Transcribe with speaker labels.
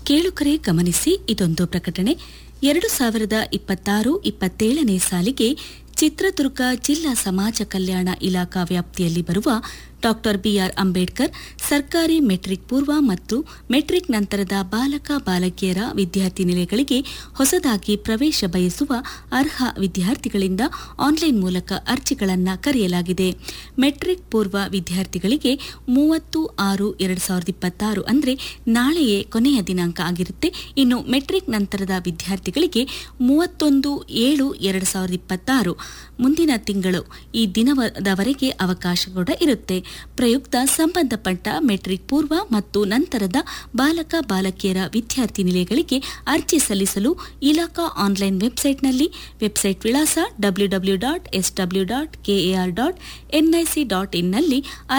Speaker 1: ಕೇಳುಕರೆ ಗಮನಿಸಿ ಇದೊಂದು ಪ್ರಕಟಣೆ ಎರಡು ಸಾವಿರದ ಇಪ್ಪತ್ತಾರು ಇಪ್ಪತ್ತೇಳನೇ ಸಾಲಿಗೆ ಚಿತ್ರದುರ್ಗ ಜಿಲ್ಲಾ ಸಮಾಜ ಕಲ್ಯಾಣ ಇಲಾಖಾ ವ್ಯಾಪ್ತಿಯಲ್ಲಿ ಬರುವ ಡಾಕ್ಟರ್ ಬಿಆರ್ ಅಂಬೇಡ್ಕರ್ ಸರ್ಕಾರಿ ಮೆಟ್ರಿಕ್ ಪೂರ್ವ ಮತ್ತು ಮೆಟ್ರಿಕ್ ನಂತರದ ಬಾಲಕ ಬಾಲಕಿಯರ ವಿದ್ಯಾರ್ಥಿ ನಿಲಯಗಳಿಗೆ ಹೊಸದಾಗಿ ಪ್ರವೇಶ ಬಯಸುವ ಅರ್ಹ ವಿದ್ಯಾರ್ಥಿಗಳಿಂದ ಆನ್ಲೈನ್ ಮೂಲಕ ಅರ್ಜಿಗಳನ್ನು ಕರೆಯಲಾಗಿದೆ ಮೆಟ್ರಿಕ್ ಪೂರ್ವ ವಿದ್ಯಾರ್ಥಿಗಳಿಗೆ ಮೂವತ್ತು ಆರು ಎರಡು ಸಾವಿರದ ಇಪ್ಪತ್ತಾರು ಅಂದರೆ ನಾಳೆಯೇ ಕೊನೆಯ ದಿನಾಂಕ ಆಗಿರುತ್ತೆ ಇನ್ನು ಮೆಟ್ರಿಕ್ ನಂತರದ ವಿದ್ಯಾರ್ಥಿಗಳಿಗೆ ಮೂವತ್ತೊಂದು ಏಳು ಎರಡು ಸಾವಿರದ ಇಪ್ಪತ್ತಾರು ಮುಂದಿನ ತಿಂಗಳು ಈ ದಿನದವರೆಗೆ ಅವಕಾಶ ಕೂಡ ಇರುತ್ತೆ ಪ್ರಯುಕ್ತ ಸಂಬಂಧಪಟ್ಟ ಮೆಟ್ರಿಕ್ ಪೂರ್ವ ಮತ್ತು ನಂತರದ ಬಾಲಕ ಬಾಲಕಿಯರ ವಿದ್ಯಾರ್ಥಿ ನಿಲಯಗಳಿಗೆ ಅರ್ಜಿ ಸಲ್ಲಿಸಲು ಇಲಾಖಾ ಆನ್ಲೈನ್ ವೆಬ್ಸೈಟ್ನಲ್ಲಿ ವೆಬ್ಸೈಟ್ ವಿಳಾಸ W W dot S W dot KAR dot NIC dot ಇನ್ನಲ್ಲಿ